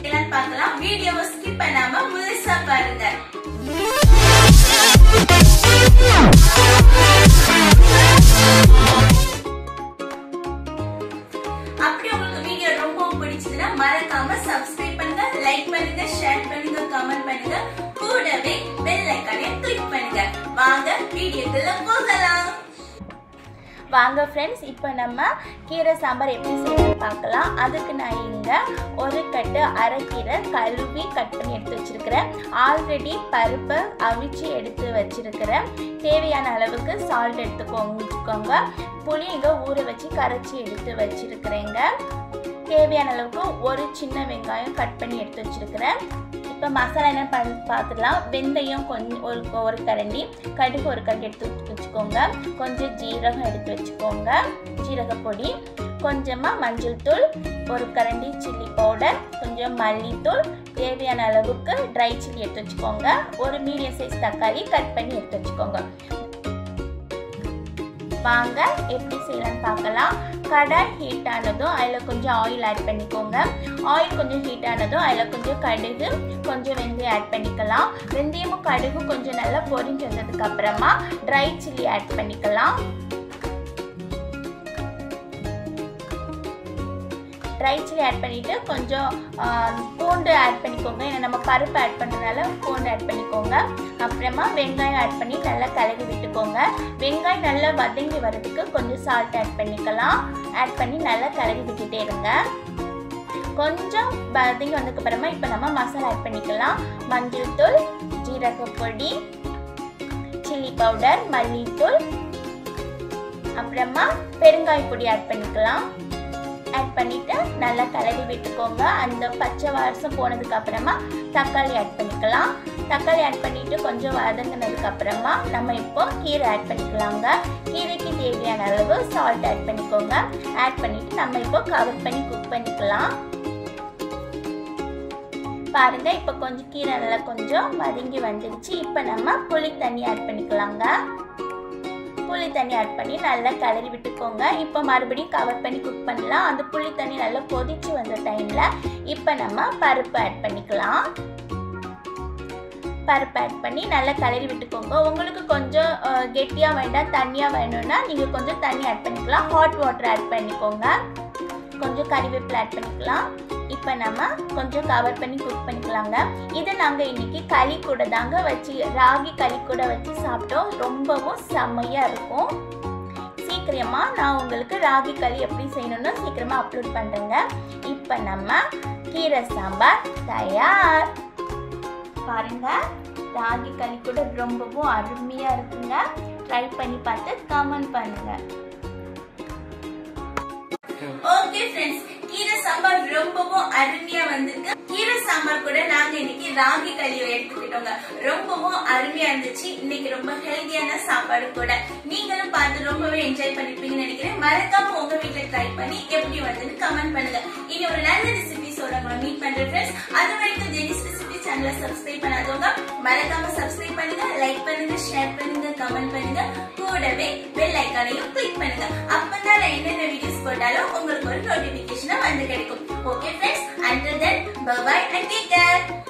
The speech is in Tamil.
என்னன்னு பார்க்கலாம் வீடியோவை ஸ்கிப் பண்ணாம முழுசா பாருங்க அப்படி உங்களுக்கு வீடியோ ரொம்ப பிடிச்சதுன்னா மறக்காம சப்ஸ்கிரைப் பண்ணுங்க லைக் பண்ணுங்க ஷேர் பண்ணுங்க கமெண்ட் பண்ணுங்க கூடவே பெல் ஐக்கானையும் கிளிக் பண்ணுங்க வாங்க வீடியோக்குள்ள போகலாம் வாங்க ஃப்ரெண்ட்ஸ் இப்போ நம்ம கீரை சாம்பார் எப்படி செய்யணும்னு பார்க்கலாம் அதுக்கு நான் இங்கே ஒரு கட்டு அரைக்கீரை கழுவி கட் பண்ணி எடுத்து வச்சிருக்கிறேன் ஆல்ரெடி பருப்பை அவிச்சு எடுத்து வச்சிருக்கிறேன் தேவையான அளவுக்கு சால்ட் எடுத்துக்கோங்க புளி இங்கே ஊற வச்சு கரைச்சி எடுத்து வச்சிருக்கிறேங்க தேவையான அளவுக்கு ஒரு சின்ன வெங்காயம் கட் பண்ணி எடுத்து வச்சிருக்கிறேன் இப்போ மசாலா என்ன பண்ணி பார்த்துக்கலாம் வெந்தயம் கொஞ்சம் ஒரு ஒரு கரண்டி கடுகு ஒரு கரண்டி எடுத்து வச்சுக்கோங்க கொஞ்சம் ஜீரகம் எடுத்து வச்சுக்கோங்க ஜீரக பொடி கொஞ்சமாக மஞ்சள் தூள் ஒரு கரண்டி சில்லி பவுடர் கொஞ்சம் மல்லித்தூள் தேவையான அளவுக்கு ட்ரை சில்லி எடுத்து வச்சுக்கோங்க ஒரு மீடியம் சைஸ் தக்காளி கட் பண்ணி எடுத்து வச்சுக்கோங்க வாங்க எப்படி செய்யலாம்னு பார்க்கலாம் கடாய் ஹீட் ஆனதும் அதில் கொஞ்சம் ஆயில் ஆட் பண்ணிக்கோங்க ஆயில் கொஞ்சம் ஹீட் ஆனதும் அதில் கொஞ்சம் கடுகு கொஞ்சம் வெந்தயம் ஆட் பண்ணிக்கலாம் வெந்தயமும் கடுகும் கொஞ்சம் நல்லா பொரிஞ்சு வந்ததுக்கு அப்புறமா ட்ரை சில்லி ஆட் பண்ணிக்கலாம் ட்ரை சில்லி ஆட் பண்ணிவிட்டு கொஞ்சம் பூண்டு ஆட் பண்ணிக்கோங்க ஏன்னா நம்ம பருப்பு ஆட் பண்ணுறதுனால பூண்டு ஆட் பண்ணிக்கோங்க அப்புறமா வெங்காயம் ஆட் பண்ணி நல்லா கலக்கி விட்டுக்கோங்க வெங்காயம் நல்லா வதங்கி வர்றதுக்கு கொஞ்சம் சால்ட் ஆட் பண்ணிக்கலாம் ஆட் பண்ணி நல்லா கலக்கி விட்டுட்டே இருங்க கொஞ்சம் வதங்கி வந்ததுக்கு அப்புறமா இப்போ நம்ம மசாலா ஆட் பண்ணிக்கலாம் மஞ்சள் தூள் ஜீரக பொடி சில்லி பவுடர் மல்லித்தூள் அப்புறமா பெருங்காய பொடி ஆட் பண்ணிக்கலாம் ஆட் பண்ணிட்டு நல்லா கலரி விட்டுக்கோங்க அந்த பச்சை வாசம் போனதுக்கு அப்புறமா தக்காளி ஆட் பண்ணிக்கலாம் தக்காளி ஆட் பண்ணிட்டு கொஞ்சம் வதங்கினதுக்கு அப்புறமா நம்ம இப்போ கீரை ஆட் பண்ணிக்கலாங்க கீரைக்கு தேவையான அளவு சால்ட் ஆட் பண்ணிக்கோங்க ஆட் பண்ணிட்டு நம்ம இப்போ கவர் பண்ணி குக் பண்ணிக்கலாம் பாருங்க இப்போ கொஞ்சம் கீரை நல்லா கொஞ்சம் வதங்கி வந்துடுச்சு இப்போ நம்ம புளி தண்ணி ஆட் பண்ணிக்கலாங்க புளி தண்ணி ஆட் பண்ணி நல்லா கலரி விட்டுக்கோங்க இப்போ மறுபடியும் கவர் பண்ணி குக் பண்ணலாம் அந்த புளி தண்ணி நல்லா கொதிச்சு வந்த டைமில் இப்போ நம்ம பருப்பு ஆட் பண்ணிக்கலாம் பருப்பு ஆட் பண்ணி நல்லா கலரி விட்டுக்கோங்க உங்களுக்கு கொஞ்சம் கெட்டியாக வேண்டாம் தண்ணியாக வேணும்னா நீங்கள் கொஞ்சம் தண்ணி ஆட் பண்ணிக்கலாம் ஹாட் வாட்டர் ஆட் பண்ணிக்கோங்க கொஞ்சம் கறிவேப்பிலை ஆட் பண்ணிக்கலாம் இப்போ நம்ம கொஞ்சம் கவர் பண்ணி குக் பண்ணிக்கலாங்க இதை நாங்கள் இன்னைக்கு களி கூட தாங்க வச்சு ராகி களி கூட வச்சு சாப்பிட்டோம் ரொம்பவும் செம்மையாக இருக்கும் சீக்கிரமாக நான் உங்களுக்கு ராகி களி எப்படி செய்யணும்னு சீக்கிரமாக அப்லோட் பண்ணுறேங்க இப்போ நம்ம கீரை சாம்பார் தயார் பாருங்க ராகி களி கூட ரொம்பவும் அருமையாக இருக்குங்க ட்ரை பண்ணி பார்த்து கமெண்ட் பண்ணுங்கள் ஓகே ஃப்ரெண்ட்ஸ் கீரை சாம்பார் ரொம்பவும் அருமையா வந்திருக்கு கீரை சாம்பார் கூட நாங்க இன்னைக்கு ராகி களியை எடுத்துக்கிட்டோங்க ரொம்பவும் அருமையா இருந்துச்சு இன்னைக்கு ரொம்ப ஹெல்தியான சாப்பாடு கூட நீங்களும் பார்த்து ரொம்பவே என்ஜாய் பண்ணிருப்பீங்கன்னு நினைக்கிறேன் மறக்காம உங்க வீட்ல ட்ரை பண்ணி எப்படி வந்ததுன்னு கமெண்ட் பண்ணுங்க இனி ஒரு நல்ல ரெசிபிஸோட உங்களை மீட் பண்றேன் ஃப்ரெண்ட்ஸ் அது வரைக்கும் ஜெனிஸ் ரெசிபி சேனலை சப்ஸ்கிரைப் பண்ணாதவங்க மறக்காம சப்ஸ்கிரைப் பண்ணுங்க லைக் பண்ணுங்க ஷேர் பண்ணுங்க கமெண்ட் பண்ணுங்க கூடவே பெல் ஐக்கானையும் கிளிக் பண்ணுங்க அப்பதான் நான் என்னென்ன வீடியோஸ் போட்டாலும் உங்களுக்கு ஒரு நோட்டிபிகேஷன் வந்து கிடைக்கும் okay friends until then bye and take care